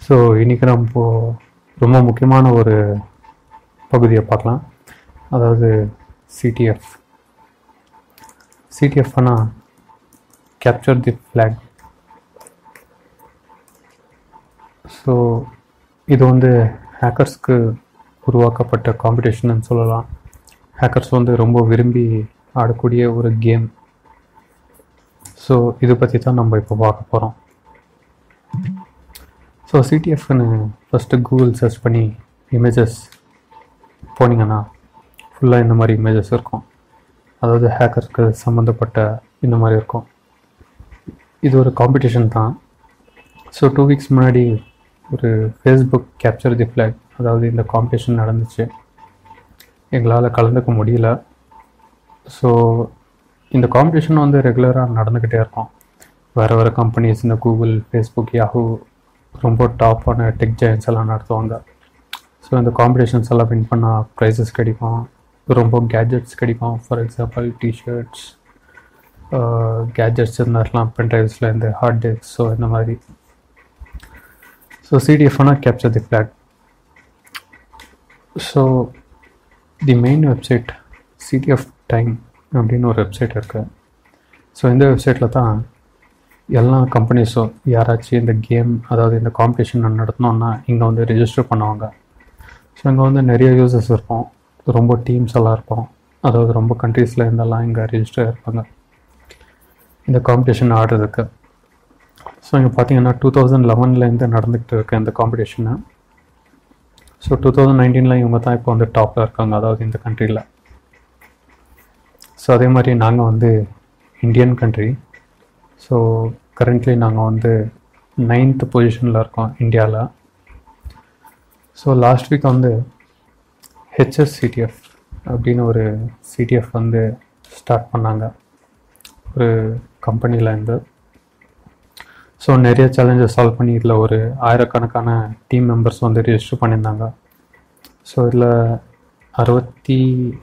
so இன்றைக்கி நம்ம இப்போ ரொம்ப முக்கியமான ஒரு பகுதியை பார்க்கலாம் அதாவது சிடிஎஃப் சிடிஎஃப்னா கேப்சர் தி ஃப்ளாக் ஸோ இது வந்து ஹேக்கர்ஸ்க்கு உருவாக்கப்பட்ட காம்படிஷன் சொல்லலாம் ஹேக்கர்ஸ் வந்து ரொம்ப விரும்பி ஆடக்கூடிய ஒரு கேம் ஸோ இதை பற்றி தான் நம்ம இப்போ பார்க்க போகிறோம் ஸோ சிடிஎஃப்னு ஃபஸ்ட்டு கூகுள் சர்ச் பண்ணி இமேஜஸ் போனீங்கன்னா ஃபுல்லாக இந்த மாதிரி இமேஜஸ் இருக்கும் அதாவது ஹேக்கர்ஸ்க்கு சம்மந்தப்பட்ட இந்த மாதிரி இருக்கும் இது ஒரு காம்படிஷன் தான் ஸோ டூ வீக்ஸ் முன்னாடி ஒரு ஃபேஸ்புக் கேப்சர் தி ஃப்ளாக் அதாவது இந்த காம்படிஷன் நடந்துச்சு எங்களால் கலந்துக்க முடியல ஸோ இந்த காம்படிஷன் வந்து ரெகுலராக நடந்துக்கிட்டே இருக்கும் வேறு வேறு கம்பெனிஸ் இந்த கூகுள் ஃபேஸ்புக் யாஹூ ரொம்ப டாப்பான டெக் ஜெயன்ஸ் எல்லாம் நடத்துவாங்க ஸோ இந்த காம்படிஷன்ஸ் எல்லாம் வின் பண்ணால் ப்ரைஸஸ் கிடைக்கும் ரொம்ப கேஜெட்ஸ் கிடைக்கும் ஃபார் எக்ஸாம்பிள் டிஷர்ட்ஸ் கேஜெட்ஸ் இந்த மாதிரிலாம் பென்ட்ரைவ்ஸில் இந்த ஹார்ட் டிஸ்க் ஸோ இந்த மாதிரி ஸோ சிடிஎஃப்னா capture the flag so the main website CTF time அப்படின்னு ஒரு வெப்சைட் இருக்குது ஸோ இந்த வெப்சைட்டில் தான் எல்லா கம்பெனிஸும் யாராச்சும் இந்த கேம் அதாவது இந்த காம்படிஷன் நடத்தினோன்னா இங்கே வந்து ரிஜிஸ்டர் பண்ணுவாங்க ஸோ இங்கே வந்து நிறைய யூசர்ஸ் இருப்போம் ரொம்ப டீம்ஸ் எல்லாம் இருப்போம் அதாவது ரொம்ப கண்ட்ரீஸில் இருந்தெல்லாம் இங்கே ரிஜிஸ்டர் இருப்பாங்க இந்த காம்படிஷன் ஆடுறதுக்கு ஸோ இங்கே பார்த்தீங்கன்னா டூ தௌசண்ட் லெவன்லேருந்து நடந்துக்கிட்டு இருக்கு இந்த காம்படிஷனு ஸோ டூ தௌசண்ட் நைன்டீனில் இவங்க தான் இப்போ வந்து டாப்பில் இருக்காங்க அதாவது இந்த கண்ட்ரியில் ஸோ அதே மாதிரி நாங்கள் வந்து இந்தியன் கண்ட்ரி ஸோ கரண்ட்லி நாங்கள் வந்து நைன்த் பொசிஷனில் இருக்கோம் இந்தியாவில் ஸோ லாஸ்ட் வீக் வந்து ஹெச்எஸ் சிடிஎஃப் அப்படின்னு ஒரு சிடிஎஃப் வந்து ஸ்டார்ட் பண்ணாங்க ஒரு கம்பெனியில் இருந்து ஸோ நிறைய சேலஞ்சஸ் சால்வ் பண்ணி இதில் ஒரு ஆயிரக்கணக்கான டீம் மெம்பர்ஸ் வந்து ரிஜிஸ்டர் பண்ணியிருந்தாங்க ஸோ இதில் அறுபத்தி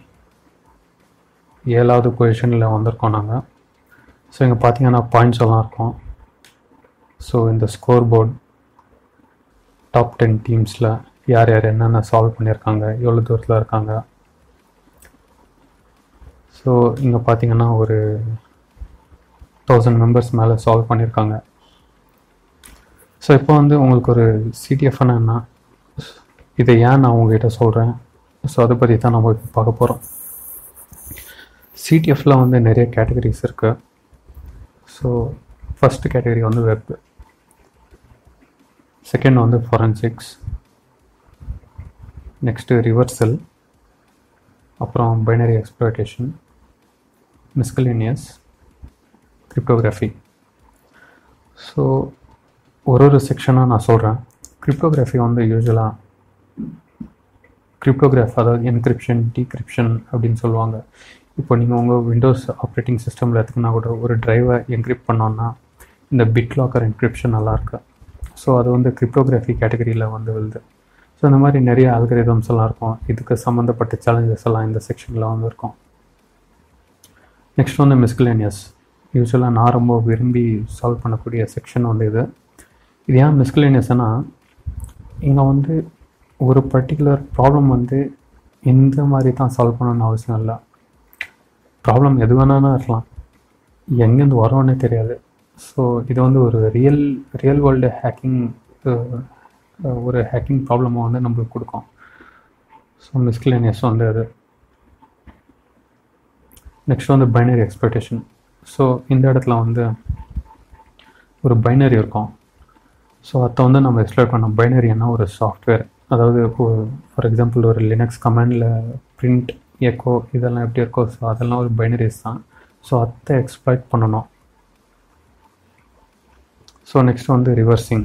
ஏழாவது பொசிஷனில் வந்திருக்கோம் நாங்கள் ஸோ இங்கே பார்த்தீங்கன்னா பாயிண்ட்ஸ் எல்லாம் இருக்கும் ஸோ இந்த ஸ்கோர் போர்ட் டாப் டென் டீம்ஸில் யார் யார் என்னென்ன சால்வ் பண்ணியிருக்காங்க எவ்வளோ தூரத்தில் இருக்காங்க ஸோ இங்கே பார்த்தீங்கன்னா ஒரு தௌசண்ட் மெம்பர்ஸ் மேலே சால்வ் பண்ணியிருக்காங்க ஸோ இப்போ வந்து உங்களுக்கு ஒரு சிடிஎஃப்னா என்ன இதை ஏன் நான் உங்ககிட்ட சொல்கிறேன் ஸோ அதை பற்றி தான் நம்ம இப்போ பார்க்க போகிறோம் சிடிஎஃப்ல வந்து நிறைய கேட்டகரிஸ் இருக்குது ஸோ ஃபஸ்ட்டு கேட்டகரி வந்து வெப் செகண்ட் வந்து ஃபாரன்சிக்ஸ் நெக்ஸ்ட்டு ரிவர்சல் அப்புறம் binary exploitation miscellaneous cryptography so ஒரு ஒரு செக்ஷனாக நான் சொல்கிறேன் கிரிப்டோகிராஃபி வந்து யூஸ்வலாக கிரிப்டோகிராஃப் அதாவது என்கிரிப்ஷன் டீக்ரிப்ஷன் அப்படின்னு சொல்லுவாங்க இப்போ நீங்கள் உங்கள் விண்டோஸ் ஆப்ரேட்டிங் சிஸ்டமில் எடுத்துக்கினா கூட ஒரு ட்ரைவை என்கிரிப்ட் பண்ணோன்னா இந்த பிட் லாக்கர் என்கிரிப்ஷன் நல்லா இருக்கு ஸோ அது வந்து கிரிப்டோகிராஃபி கேட்டகரியில் வந்து விழுது ஸோ இந்த மாதிரி நிறைய அல்கரிதம்ஸ் எல்லாம் இருக்கும் இதுக்கு சம்மந்தப்பட்ட சேலஞ்சஸ் எல்லாம் இந்த செக்ஷனில் வந்து இருக்கும் நெக்ஸ்ட் வந்து மிஸ்கிலேனியஸ் யூஸ்வலாக நான் ரொம்ப விரும்பி சால்வ் பண்ணக்கூடிய செக்ஷன் வந்து இது இது ஏன் மிஸ்கிலேனியஸ்னா இங்கே வந்து ஒரு பர்டிகுலர் ப்ராப்ளம் வந்து இந்த மாதிரி தான் சால்வ் பண்ணணும்னு அவசியம் இல்லை ப்ராப்ளம் எது வேணாலும் இருக்கலாம் எங்கேருந்து வரோன்னே தெரியாது ஸோ இது வந்து ஒரு ரியல் ரியல் வேர்ல்டு ஹேக்கிங் ஒரு ஹேக்கிங் ப்ராப்ளமை வந்து நம்மளுக்கு கொடுக்கும் ஸோ மிஸ்கிலேனியஸ் வந்து அது நெக்ஸ்ட் வந்து பைனரி எக்ஸ்பெக்டேஷன் ஸோ இந்த இடத்துல வந்து ஒரு பைனரி இருக்கும் ஸோ அதை வந்து நம்ம எக்ஸ்பிளைன் பண்ணோம் பைனரின்னா ஒரு சாஃப்ட்வேர் அதாவது ஃபார் எக்ஸாம்பிள் ஒரு லினக்ஸ் கமெண்டில் பிரிண்ட் எக்கோ இதெல்லாம் எப்படி இருக்கோ ஸோ அதெல்லாம் ஒரு பைனரிஸ் தான் ஸோ அதை எக்ஸ்ப்ளாய்ட் பண்ணணும் ஸோ நெக்ஸ்ட் வந்து ரிவர்சிங்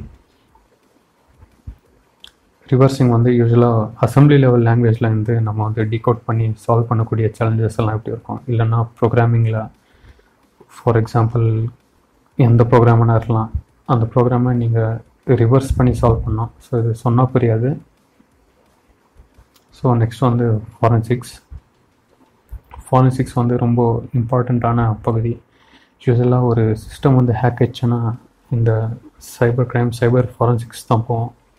ரிவர்சிங் வந்து யூஸ்வலாக அசம்பிளி லெவல் லாங்குவேஜில் இருந்து நம்ம வந்து டிகோட் பண்ணி சால்வ் பண்ணக்கூடிய சேலஞ்சஸ் எல்லாம் எப்படி இருக்கும் இல்லைன்னா ப்ரோக்ராமிங்கில் ஃபார் எக்ஸாம்பிள் எந்த ப்ரோக்ராம்னா இருக்கலாம் அந்த ப்ரோக்ராமை நீங்கள் ரிவர்ஸ் பண்ணி சால்வ் பண்ணோம் ஸோ இது சொன்னால் புரியாது ஸோ நெக்ஸ்ட் வந்து ஃபாரன்சிக்ஸ் ஃபாரன்சிக்ஸ் வந்து ரொம்ப இம்பார்ட்டண்ட்டான பகுதி யூஸ்வலாக ஒரு சிஸ்டம் வந்து ஹேக் ஆச்சுன்னா இந்த சைபர் கிரைம் சைபர் ஃபாரன்சிக்ஸ் தான் போவோம்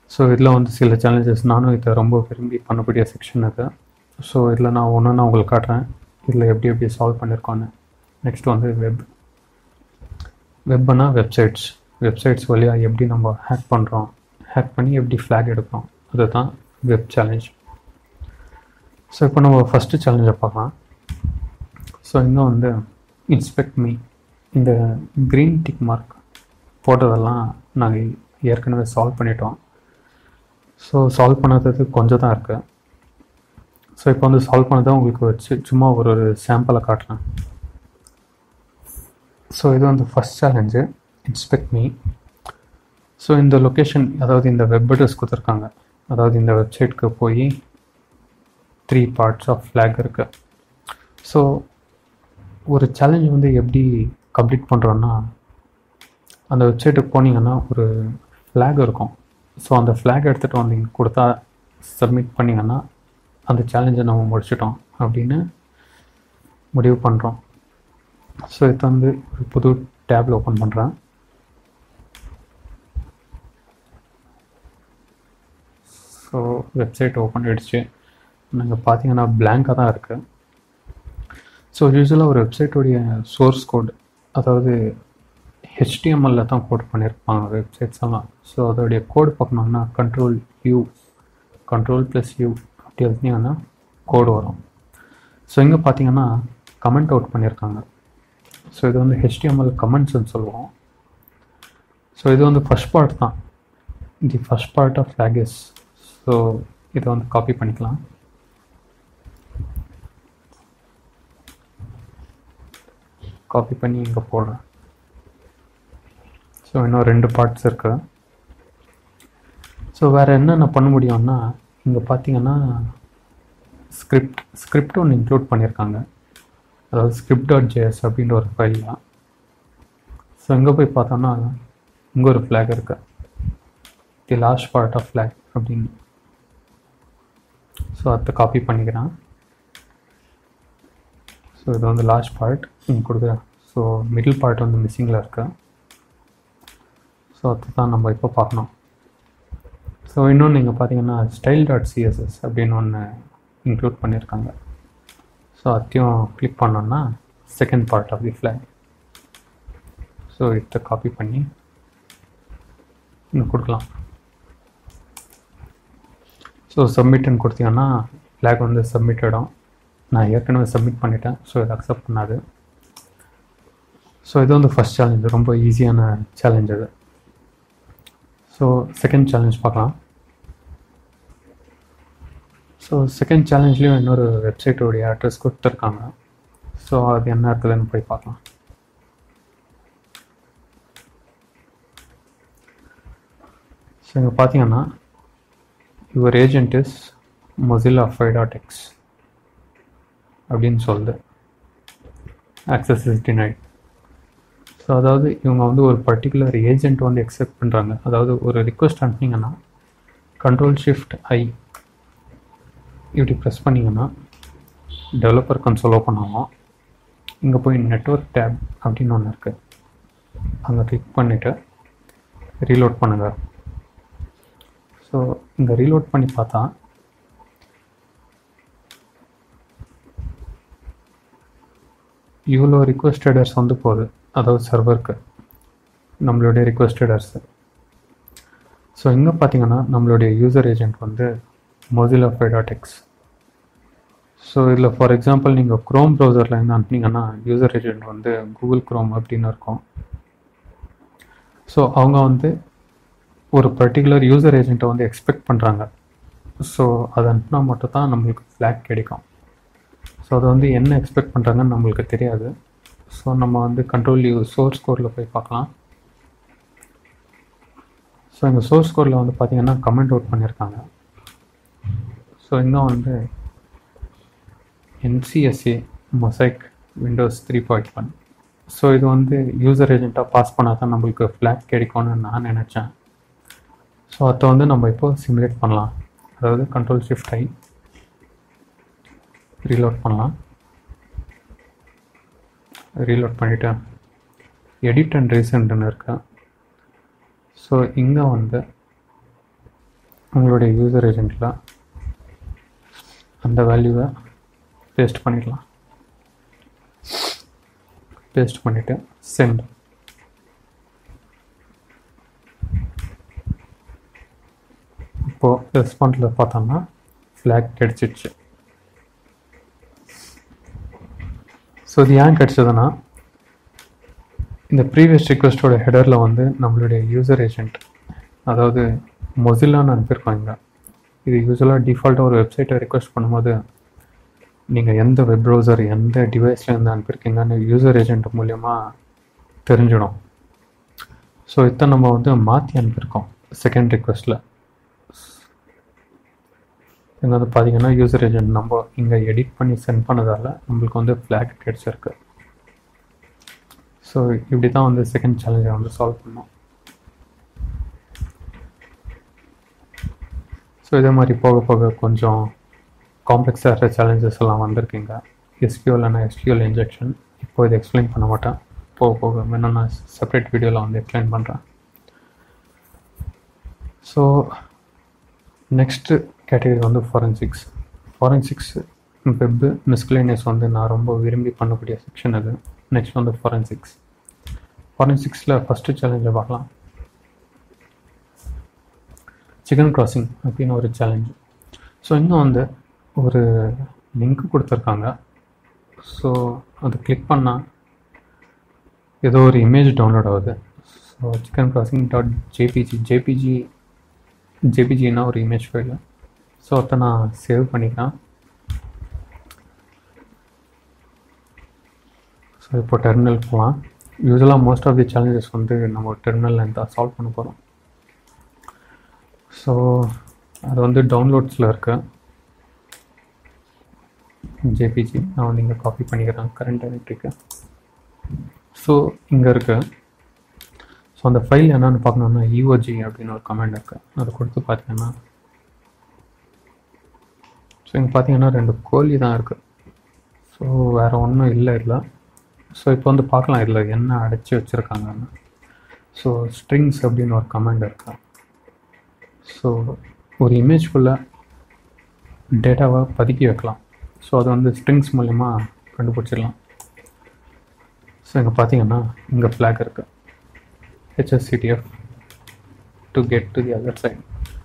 ஸோ இதில் வந்து சில சேலஞ்சஸ் நானும் இதை ரொம்ப விரும்பி பண்ணக்கூடிய செக்ஷன் இது ஸோ இதில் நான் ஒன்று நான் உங்களுக்கு காட்டுறேன் இதில் எப்படி எப்படி சால்வ் பண்ணியிருக்கோன்னு நெக்ஸ்ட் வந்து வெப் வெப்னா வெப்சைட்ஸ் வெப்சைட்ஸ் வழியாக எப்படி நம்ம ஹேக் பண்ணுறோம் ஹேக் பண்ணி எப்படி ஃப்ளாக் எடுக்கிறோம் அதுதான் வெப் சேலஞ்ச் ஸோ இப்போ நம்ம ஃபஸ்ட்டு சேலஞ்சை பார்க்கலாம் ஸோ இங்கே வந்து இன்ஸ்பெக்ட் மீ இந்த க்ரீன் டிக் மார்க் போட்டதெல்லாம் நாங்கள் ஏற்கனவே சால்வ் பண்ணிட்டோம் ஸோ சால்வ் பண்ணது கொஞ்சம் தான் இருக்குது ஸோ இப்போ வந்து சால்வ் பண்ணதை உங்களுக்கு வச்சு சும்மா ஒரு ஒரு சாம்பிளை காட்டுறேன் ஸோ இது வந்து first challenge inspect me so இந்த லொக்கேஷன் அதாவது இந்த வெப் அட்ரஸ் கொடுத்துருக்காங்க அதாவது இந்த வெப்சைட்க்கு போய் த்ரீ பார்ட்ஸ் ஆஃப் ஃப்ளாக் இருக்குது ஸோ ஒரு சேலஞ்ச் வந்து எப்படி கம்ப்ளீட் பண்ணுறோன்னா அந்த வெப்சைட்டுக்கு போனீங்கன்னா ஒரு ஃப்ளாக் இருக்கும் ஸோ அந்த ஃப்ளாக் எடுத்துகிட்டு வந்து இங்கே கொடுத்தா சப்மிட் பண்ணிங்கன்னா அந்த சேலஞ்சை நம்ம முடிச்சிட்டோம் அப்படின்னு முடிவு பண்ணுறோம் ஸோ இது வந்து ஒரு புது டேப்பில் ஓப்பன் பண்ணுறேன் ஸோ வெப்சைட் ஓப்பன் ஆகிடுச்சு நாங்கள் பார்த்தீங்கன்னா பிளாங்காக தான் இருக்குது ஸோ யூஸ்வலாக ஒரு வெப்சைட்டோடைய சோர்ஸ் கோட் அதாவது ஹெச்டிஎம்எல்ல தான் கோட் பண்ணியிருப்பாங்க வெப்சைட்ஸ் எல்லாம் ஸோ அதோடைய கோடு பார்க்கணுன்னா control U control plus U அப்படி எழுதினீங்கன்னா கோடு வரும் ஸோ இங்கே பார்த்தீங்கன்னா கமெண்ட் அவுட் பண்ணியிருக்காங்க ஸோ இது வந்து ஹெச்டிஎம்எல் கமெண்ட்ஸ்னு சொல்லுவோம் ஸோ இது வந்து ஃபஸ்ட் பார்ட் தான் the first part of flags so இதை வந்து காப்பி பண்ணிக்கலாம் காப்பி பண்ணி இங்கே போடுறேன் ஸோ இன்னும் ரெண்டு பார்ட்ஸ் இருக்கு ஸோ வேறு என்னென்ன பண்ண முடியும்னா இங்கே பார்த்தீங்கன்னா ஸ்கிரிப்ட் ஸ்கிரிப்ட் ஒன்று இன்க்ளூட் பண்ணியிருக்காங்க அதாவது ஸ்கிரிப்ட் டாட் ஜேஎஸ் அப்படின்ற ஒரு ஃபைல் தான் ஸோ இங்கே போய் பார்த்தோம்னா இங்கே ஒரு ஃப்ளாக் இருக்கு the last part of flag அப்படின்னு ஸோ அதை காப்பி பண்ணிக்கிறேன் ஸோ இது வந்து லாஸ்ட் பார்ட் இங்கே கொடுக்குறேன் ஸோ மிடில் பார்ட் வந்து மிஸ்ஸிங்கில் இருக்கு ஸோ அதுதான் நம்ம இப்போ பார்க்கணும் ஸோ இன்னொன்று நீங்கள் பார்த்தீங்கன்னா ஸ்டைல் டாட் சிஎஸ்எஸ் அப்படின்னு ஒன்று இன்க்ளூட் பண்ணியிருக்காங்க ஸோ அதையும் கிளிக் பண்ணோன்னா second part of the flag so இதை காப்பி பண்ணி இன்னும் கொடுக்கலாம் ஸோ சப்மிட்னு கொடுத்தீங்கன்னா ஃப்ளாக் வந்து சப்மிட்டடும் நான் ஏற்கனவே சப்மிட் பண்ணிட்டேன் ஸோ இதை அக்செப்ட் பண்ணாது ஸோ இது வந்து ஃபஸ்ட் சேலஞ்ச் ரொம்ப ஈஸியான சேலஞ்ச் அது ஸோ செகண்ட் சேலஞ்ச் பார்க்கலாம் ஸோ செகண்ட் சேலஞ்ச்லேயும் இன்னொரு வெப்சைட்டோடைய அட்ரஸ் கொடுத்துருக்காங்க ஸோ அது என்ன இருக்குதுன்னு போய் பார்க்கலாம் ஸோ இங்கே பார்த்தீங்கன்னா your agent is Mozilla five dot X அப்படின்னு சொல்லுது ஆக்சஸ் இஸ் டினைட் ஸோ அதாவது இவங்க வந்து ஒரு பர்டிகுலர் ஏஜென்ட் வந்து எக்ஸெப்ட் பண்ணுறாங்க அதாவது ஒரு ரிக்வஸ்ட் அனுப்புனீங்கன்னா கண்ட்ரோல் ஷிஃப்ட் ஐ இப்படி ப்ரெஸ் பண்ணிங்கன்னா டெவலப்பர் கன்சோல் ஓப்பன் ஆகும் இங்கே போய் நெட்ஒர்க் டேப் அப்படின்னு ஒன்று இருக்குது அங்கே கிளிக் பண்ணிவிட்டு ரீலோட் பண்ணுங்கள் ஸோ இங்கே ரீலோட் பண்ணி பார்த்தா இவ்வளோ ரிக்வஸ்டடர்ஸ் வந்து போகுது அதாவது சர்வருக்கு நம்மளுடைய ரிக்வஸ்டடர்ஸு ஸோ இங்கே பார்த்தீங்கன்னா நம்மளுடைய யூசர் ஏஜென்ட் வந்து Mozilla five dot X so இதில் ஃபார் எக்ஸாம்பிள் நீங்கள் க்ரோம் ப்ரௌசரில் இருந்து அனுப்புனீங்கன்னா யூசர் ஏஜென்ட் வந்து கூகுள் க்ரோம் அப்படின்னு இருக்கும் ஸோ அவங்க வந்து ஒரு பர்டிகுலர் யூசர் ஏஜென்ட்டை வந்து எக்ஸ்பெக்ட் பண்ணுறாங்க ஸோ அதை அனுப்புனா மட்டும் தான் நம்மளுக்கு ஃப்ளாக் கிடைக்கும் ஸோ அதை வந்து என்ன எக்ஸ்பெக்ட் பண்ணுறாங்கன்னு நம்மளுக்கு தெரியாது ஸோ நம்ம வந்து கண்ட்ரோல் யூ சோர்ஸ் கோடில் போய் பார்க்கலாம் ஸோ இந்த சோர்ஸ் கோடில் வந்து பார்த்தீங்கன்னா கமெண்ட் அவுட் பண்ணியிருக்காங்க ஸோ இன்னும் வந்து NCSA Mosaic Windows three point one so இது வந்து யூசர் ஏஜென்ட்டாக பாஸ் பண்ணால் தான் நம்மளுக்கு ஃப்ளாக் கிடைக்கும்னு நான் நினச்சேன் ஸோ அதை வந்து நம்ம இப்போ சிமுலேட் பண்ணலாம் அதாவது கண்ட்ரோல் ஷிஃப்ட் ஐ ரீலோட் பண்ணலாம் ரீலோட் பண்ணிவிட்டு எடிட் அண்ட் ரீசெண்ட்னு இருக்கு ஸோ இங்கே வந்து உங்களுடைய யூசர் ஏஜென்ட்டில் அந்த வேல்யூவை பேஸ்ட் பண்ணிடலாம் பேஸ்ட் பண்ணிவிட்டு சென்ட் இப்போது ரெஸ்பான்ஸில் பார்த்தோம்னா ஃப்ளாக் கிடச்சிடுச்சு ஸோ இது ஏன் கிடச்சதுன்னா இந்த ப்ரீவியஸ் ரிக்வெஸ்ட்டோட ஹெடரில் வந்து நம்மளுடைய யூசர் ஏஜென்ட் அதாவது மொசில்லான்னு அனுப்பியிருக்கோம் இங்கே இது யூஸ்வலாக டிஃபால்ட்டாக ஒரு வெப்சைட்டை ரிக்வெஸ்ட் பண்ணும்போது நீங்கள் எந்த வெப் ப்ரௌசர் எந்த டிவைஸ்லேருந்து அனுப்பியிருக்கீங்கன்னு யூசர் ஏஜென்ட் மூலயமா தெரிஞ்சிடும் ஸோ இதை நம்ம வந்து மாற்றி அனுப்பியிருக்கோம் செகண்ட் ரிக்வெஸ்ட்டில் இங்கே வந்து பார்த்தீங்கன்னா யூசர் ஏஜென்ட் நம்ம இங்கே எடிட் பண்ணி சென்ட் பண்ணதால் நம்மளுக்கு வந்து ஃப்ளாக் கிடச்சிருக்கு ஸோ இப்படி தான் வந்து செகண்ட் சேலஞ்சை வந்து சால்வ் பண்ணோம் ஸோ இதே மாதிரி போக போக கொஞ்சம் காம்ப்ளெக்ஸாக இருக்கிற சேலஞ்சஸ் எல்லாம் வந்திருக்கீங்க எஸ்கியூஎல்னா எஸ்கியூஎல் இன்ஜெக்ஷன் இப்போ இதை எக்ஸ்பிளைன் பண்ண மாட்டேன் போக போக வேணும் நான் செப்பரேட் வீடியோவில் வந்து எக்ஸ்பிளைன் பண்ணுறேன் ஸோ நெக்ஸ்ட்டு கேட்டகரி வந்து ஃபாரன்சிக்ஸ் ஃபாரன்சிக்ஸ் வெப்பு மிஸ்கிலேனியஸ் வந்து நான் ரொம்ப விரும்பி பண்ணக்கூடிய செக்ஷன் அது நெக்ஸ்ட் வந்து ஃபாரன்சிக்ஸ் ஃபாரன்சிக்ஸில் ஃபஸ்ட்டு சேலஞ்சை பார்க்கலாம் சிக்கன் கிராசிங் அப்படின்னு ஒரு சேலஞ்சு ஸோ இன்னும் வந்து ஒரு லிங்க் கொடுத்துருக்காங்க ஸோ அதை கிளிக் பண்ணால் ஏதோ ஒரு இமேஜ் டவுன்லோட் ஆகுது so chicken crossing dot JPG JPG ஜேபிஜின்னா ஒரு இமேஜ் ஃபைலு ஸோ அதை நான் சேவ் பண்ணிக்கிறேன் ஸோ இப்போ டெர்மினல் போகலாம் யூஸ்வலாக மோஸ்ட் ஆஃப் தி சேலஞ்சஸ் வந்து நம்ம டெர்மினலில் தான் சால்வ் பண்ண போகிறோம் ஸோ அது வந்து டவுன்லோட்ஸில் இருக்கு ஜேபிஜி நான் வந்து இங்கே காப்பி பண்ணிக்கிறேன் கரண்ட் டைரக்டரிக்கு ஸோ இங்கே இருக்கு ஸோ அந்த ஃபைல் என்னென்னு பார்க்கணுன்னா யூஓஜி அப்படின்னு ஒரு கமெண்ட் இருக்கு அதை கொடுத்து பார்த்தீங்கன்னா ஸோ இங்கே பார்த்தீங்கன்னா ரெண்டு கோழி தான் இருக்குது ஸோ வேறு ஒன்றும் இல்லை இல்லை ஸோ இப்போ வந்து பார்க்கலாம் இதில் என்ன அடைச்சி வச்சுருக்காங்கன்னு ஸோ ஸ்ட்ரிங்ஸ் அப்படின்னு ஒரு கமெண்ட் இருக்கு ஸோ ஒரு இமேஜ்குள்ளே டேட்டாவை பதுக்கி வைக்கலாம் ஸோ அது வந்து ஸ்ட்ரிங்ஸ் மூலயமா கண்டுபிடிச்சிடலாம் ஸோ இங்கே பார்த்தீங்கன்னா இங்கே ஃப்ளாக் இருக்குது HSCTF to get to the other side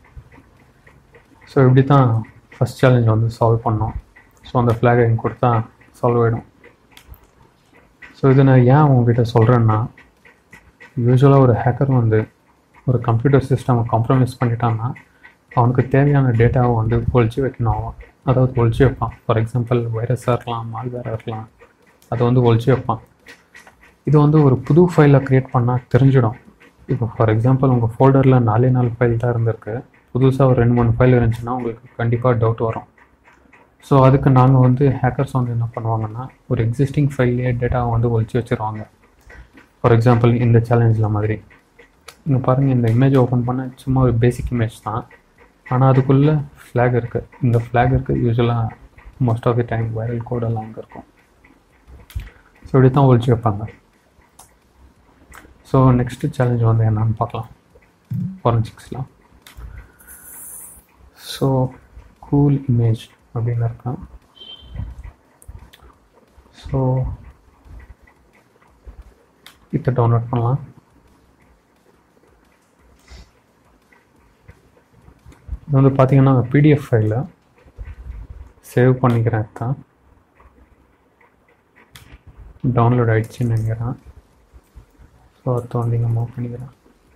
so இப்படி தான் ஃபஸ்ட் சேலஞ்ச் வந்து சால்வ் பண்ணோம் ஸோ அந்த ஃப்ளாகை இங்கே கொடுத்தா சால்வ் ஆகிடும் ஸோ இது நான் ஏன் உங்ககிட்ட சொல்கிறேன்னா யூஸ்வலாக ஒரு ஹேக்கர் வந்து ஒரு கம்ப்யூட்டர் சிஸ்டமை காம்ப்ரமைஸ் பண்ணிட்டான்னா அவனுக்கு தேவையான டேட்டாவை வந்து ஒழிச்சு வைக்கணும் அவன் அதாவது ஒழிச்சு வைப்பான் ஃபார் எக்ஸாம்பிள் வைரஸாக இருக்கலாம் மால்வேராக இருக்கலாம் அதை வந்து ஒழிச்சு வைப்பான் இது வந்து ஒரு புது ஃபைலை க்ரியேட் பண்ணால் தெரிஞ்சிடும் இப்போ ஃபார் எக்ஸாம்பிள் உங்கள் ஃபோல்டரில் நாலே நாலு ஃபைல் தான் இருந்திருக்கு புதுசாக ஒரு ரெண்டு மூணு ஃபைல் இருந்துச்சுன்னா உங்களுக்கு கண்டிப்பாக டவுட் வரும் ஸோ அதுக்கு நாங்கள் வந்து ஹேக்கர்ஸ் வந்து என்ன பண்ணுவாங்கன்னா ஒரு எக்ஸிஸ்டிங் ஃபைல்லையே டேட்டாவை வந்து ஒழிச்சு வச்சுருவாங்க ஃபார் எக்ஸாம்பிள் இந்த சேலஞ்சில் மாதிரி இங்கே பாருங்கள் இந்த இமேஜ் ஓப்பன் பண்ண சும்மா ஒரு பேசிக் இமேஜ் தான் ஆனால் அதுக்குள்ளே ஃப்ளாக் இருக்குது இந்த ஃப்ளாக் இருக்குது யூஸ்வலாக most of the time viral கோடெல்லாம் அங்கே இருக்கும் ஸோ இப்படி தான் ஒழிச்சு வைப்பாங்க ஸோ நெக்ஸ்ட்டு சேலஞ்ச் வந்து என்னன்னு பார்க்கலாம் ஃபாரன்சிக்ஸில் ஸோ கூல் இமேஜ் அப்படின்னு இருக்கான் ஸோ இதை டவுன்லோட் பண்ணலாம் இது வந்து பார்த்தீங்கன்னா பிடிஎஃப் ஃபைலில் சேவ் பண்ணிக்கிறேன் தான் டவுன்லோட் ஆகிடுச்சின்னு நினைக்கிறேன் ஸோ அதை வந்து இங்கே மூவ் பண்ணிக்கிறேன்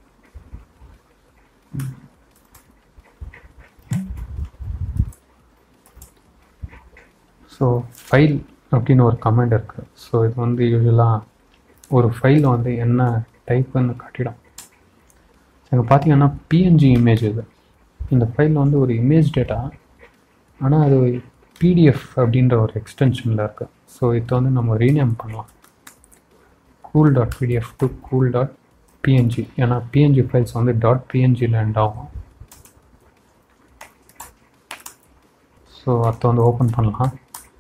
ஸோ ஃபைல் அப்படின்னு ஒரு கமெண்ட் இருக்குது ஸோ இது வந்து யூஸ்வலாக ஒரு ஃபைல் வந்து என்ன டைப்புன்னு காட்டிடும் இங்கே பார்த்தீங்கன்னா பிஎன்ஜி இமேஜ் இது இந்த ஃபைல் வந்து ஒரு இமேஜ் டேட்டா ஆனால் அது பிடிஎஃப் அப்படின்ற ஒரு எக்ஸ்டென்ஷனில் இருக்குது ஸோ இதை வந்து நம்ம ரீநேம் பண்ணலாம் cool dot PDF to cool dot PNG ஏன்னா பிஎன்ஜி ஃபைல்ஸ் வந்து டாட் பிஎன்ஜியில் எண்ட் ஆகும் ஸோ அதை வந்து ஓப்பன் பண்ணலாம்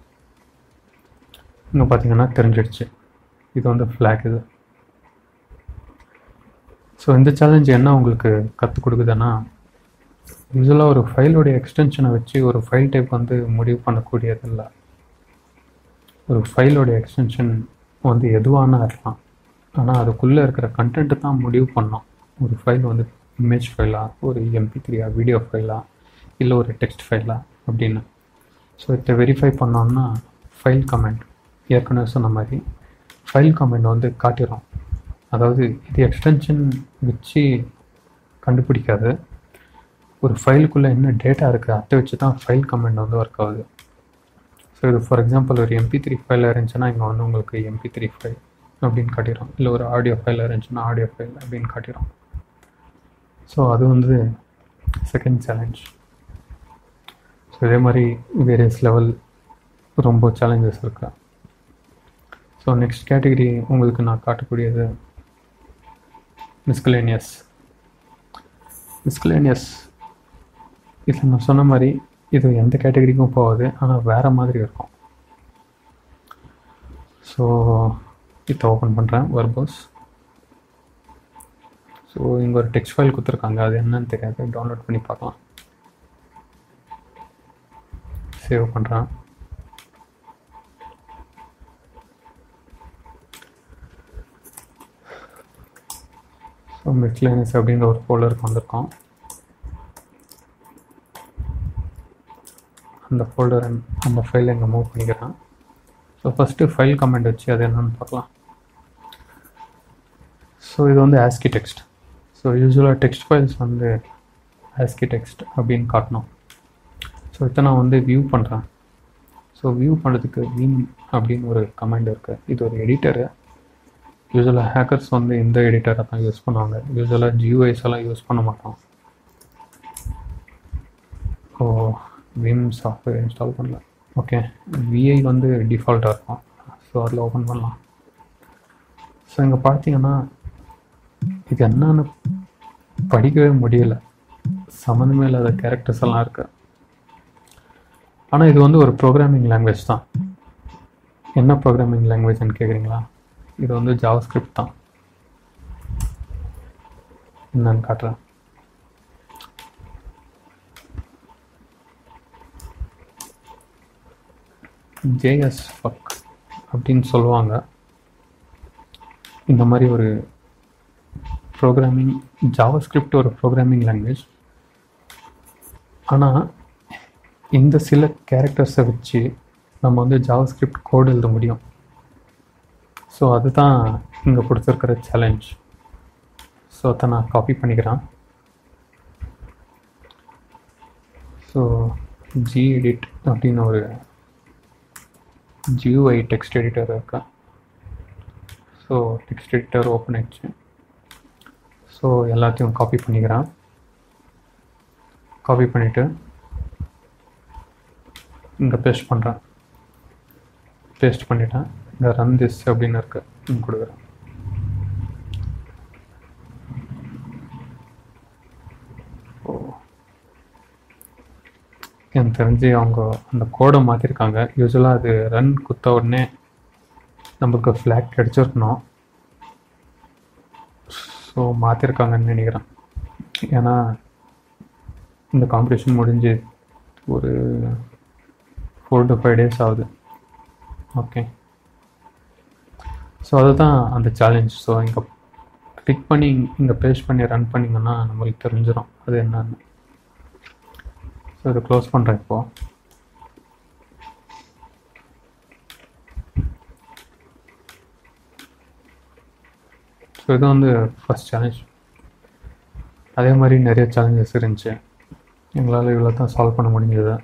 இங்கே பார்த்தீங்கன்னா தெரிஞ்சிடுச்சு இது வந்து ஃப்ளாக் இது ஸோ இந்த சேலஞ்ச் என்ன உங்களுக்கு கற்றுக் கொடுக்குதுன்னா யூஸ்வலாக ஒரு ஃபைலோடைய எக்ஸ்டென்ஷனை வச்சு ஒரு ஃபைல் டைப் வந்து முடிவு பண்ணக்கூடியதில்லை ஒரு ஃபைலோடைய எக்ஸ்டென்ஷன் வந்து எதுவானா இருக்கலாம் ஆனால் அதுக்குள்ளே இருக்கிற கண்டென்ட்டு தான் முடிவு பண்ணோம் ஒரு ஃபைல் வந்து இமேஜ் ஃபைலா ஒரு எம்பி த்ரீயா வீடியோ ஃபைலா இல்லை ஒரு டெக்ஸ்ட் ஃபைலா அப்படின்னு ஸோ இதை வெரிஃபை பண்ணோம்னா ஃபைல் கமெண்ட் ஏற்கனவே சொன்ன மாதிரி ஃபைல் கமெண்ட் வந்து காட்டிடும் அதாவது இது எக்ஸ்டென்ஷன் வச்சு கண்டுபிடிக்காது ஒரு ஃபைலுக்குள்ளே என்ன டேட்டா இருக்குது அதை வச்சு தான் ஃபைல் கமெண்ட் வந்து ஒர்க் ஆகுது ஸோ இது ஃபார் எக்ஸாம்பிள் ஒரு எம்பி த்ரீ ஃபைல் இருந்துச்சுன்னா இங்கே வந்து உங்களுக்கு எம்பி த்ரீ ஃபைல் அப்படின்னு காட்டிடும் இல்லை ஒரு ஆடியோ ஃபைல் இருந்துச்சுன்னா ஆடியோ ஃபைல் அப்படின்னு காட்டிடும் ஸோ அது வந்து செகண்ட் சேலஞ்ச் ஸோ இதே மாதிரி வேரியஸ் லெவல் ரொம்ப சேலஞ்சஸ் இருக்கு ஸோ நெக்ஸ்ட் கேட்டகரி உங்களுக்கு நான் காட்டக்கூடியது மிஸ்கலேனியஸ் மிஸ்கலேனியஸ் இதில் நான் சொன்ன மாதிரி இது எந்த கேட்டகரிக்கும் போகாது ஆனால் வேறு மாதிரி இருக்கும் ஸோ இதை ஓப்பன் பண்ணுறேன் வர்போஸ் ஸோ இங்கே ஒரு டெக்ஸ்ட் ஃபைல் கொடுத்துருக்காங்க அது என்னன்னு தெரியாது டவுன்லோட் பண்ணி பார்க்கலாம் சேவ் பண்ணுறேன் ஸோ மிஸ்லேனஸ் அப்படிங்கிற ஒரு ஃபோல்டருக்கு வந்திருக்கோம் அந்த ஃபோல்டர் அந்த ஃபைல் இங்கே மூவ் பண்ணிக்கிறேன் ஸோ ஃபஸ்ட்டு ஃபைல் கமெண்ட் வச்சு அது என்னன்னு பார்க்கலாம் ஸோ இது வந்து ஆஸ்கி டெக்ஸ்ட் ஸோ யூஸ்வலாக டெக்ஸ்ட் ஃபைல்ஸ் வந்து ஆஸ்கி டெக்ஸ்ட் அப்படின்னு காட்டணும் ஸோ இதை நான் வந்து வியூ பண்ணுறேன் ஸோ வியூ பண்ணுறதுக்கு விம் அப்படின்னு ஒரு கமெண்ட் இருக்குது இது ஒரு எடிட்டரு யூஸ்வலாக ஹேக்கர்ஸ் வந்து இந்த எடிட்டரை தான் யூஸ் பண்ணுவாங்க யூஸ்வலாக ஜியூஐஸ் எல்லாம் யூஸ் பண்ண மாட்டோம் ஓ விம் சாஃப்ட்வேர் இன்ஸ்டால் பண்ணல ஓகே விஐ வந்து டிஃபால்ட்டாக இருக்கும் ஸோ அதில் ஓப்பன் பண்ணலாம் ஸோ இங்கே பார்த்தீங்கன்னா இது என்னன்னு படிக்கவே முடியல சம்மந்தமே இல்லாத கேரக்டர்ஸ் எல்லாம் இருக்கு ஆனால் இது வந்து ஒரு ப்ரோக்ராமிங் லாங்குவேஜ் தான் என்ன ப்ரோக்ராமிங் லாங்குவேஜ்னு கேட்குறீங்களா இது வந்து ஜாவாஸ்கிரிப்ட் தான் என்னன்னு காட்டுறேன் ஜேஎஸ் ஃபக் அப்படின்னு சொல்லுவாங்க இந்த மாதிரி ஒரு ப்ரோக்ராமிங் ஜாவாஸ்கிரிப்ட் ஒரு ப்ரோக்ராமிங் லாங்குவேஜ் ஆனால் இந்த சில கேரக்டர்ஸை வச்சு நம்ம வந்து ஜாவாஸ்கிரிப்ட் கோடு எழுத முடியும் ஸோ அதுதான் இங்கே கொடுத்துருக்கிற சேலஞ்ச் ஸோ அதை நான் காப்பி பண்ணிக்கிறேன் ஸோ ஜி எடிட் அப்படின்னு ஒரு ஜியூஐ டெக்ஸ்ட் எடிட்டர் இருக்கா ஸோ டெக்ஸ்ட் எடிட்டர் ஓப்பன் ஆயிடுச்சு ஸோ எல்லாத்தையும் காப்பி பண்ணிக்கிறேன் காப்பி பண்ணிவிட்டு இங்கே பேஸ்ட் பண்ணுறேன் பேஸ்ட் பண்ணிட்டேன் இங்கே ரன் திஸ் அப்படின்னு இருக்கு இங்கே கொடுக்குறேன் ஓ எனக்கு தெரிஞ்சு அவங்க அந்த கோடை மாற்றிருக்காங்க யூஸ்வலாக அது ரன் குத்த உடனே நம்மளுக்கு ஃப்ளாக் கிடச்சிருக்கணும் ஸோ மாற்றிருக்காங்கன்னு நினைக்கிறேன் ஏன்னா இந்த காம்படிஷன் முடிஞ்சு ஒரு ஃபோர் டு ஃபைவ் டேஸ் ஆகுது ஓகே ஸோ அதுதான் அந்த சேலஞ்ச் ஸோ இங்கே கிளிக் பண்ணி இங்கே பேஸ்ட் பண்ணி ரன் பண்ணிங்கன்னா நம்மளுக்கு தெரிஞ்சிடும் அது என்னன்னு ஸோ இதை க்ளோஸ் பண்ணுறேன் இப்போது ஸோ இது வந்து ஃபஸ்ட் சேலஞ்ச் அதே மாதிரி நிறைய சேலஞ்சஸ் இருந்துச்சு எங்களால் இவ்வளோ தான் சால்வ் பண்ண முடிஞ்சது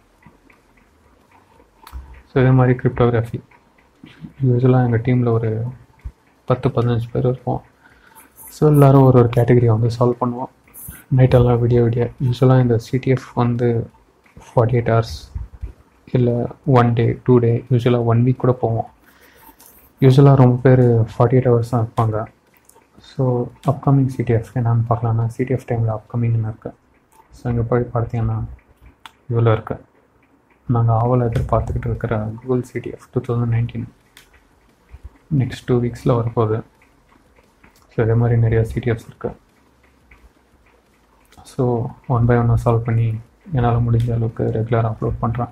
ஸோ இதே மாதிரி கிரிப்டோகிராஃபி யூஸ்வலாக எங்கள் டீமில் ஒரு பத்து பதினஞ்சு பேர் இருப்போம் ஸோ எல்லோரும் ஒரு ஒரு கேட்டகரியை வந்து சால்வ் பண்ணுவோம் நைட்டெல்லாம் விடிய விடிய யூஸ்வலாக இந்த சிடிஎஃப் வந்து ஃபார்ட்டி எயிட் ஹவர்ஸ் இல்லை ஒன் டே டூ டே யூஸ்வலாக ஒன் வீக் கூட போவோம் யூஸ்வலாக ரொம்ப பேர் ஃபார்ட்டி எயிட் ஹவர்ஸ் தான் இருப்பாங்க ஸோ அப்கமிங் சிடிஎஃப் என்னன்னு பார்க்கலாம்னா சிடிஎஃப் டைமில் அப்கமிங்னு இருக்குது ஸோ இங்கே போய் பார்த்தீங்கன்னா இவ்வளோ இருக்குது நாங்கள் ஆவலை எதிர்பார்த்துக்கிட்டு இருக்கிற Google CTF two thousand nineteen next two வீக்ஸில் வரப்போகுது ஸோ இதே மாதிரி நிறைய சிடிஎஃப்ஸ் இருக்குது ஸோ ஒன் பை ஒன்னாக சால்வ் பண்ணி என்னால் முடிஞ்ச அளவுக்கு ரெகுலராக அப்லோட் பண்ணுறேன்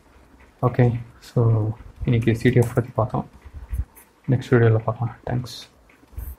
ஓகே ஸோ இன்றைக்கி சிடிஎஃப் பற்றி பார்த்தோம் நெக்ஸ்ட் வீடியோவில் பார்க்கலாம் தேங்க்ஸ்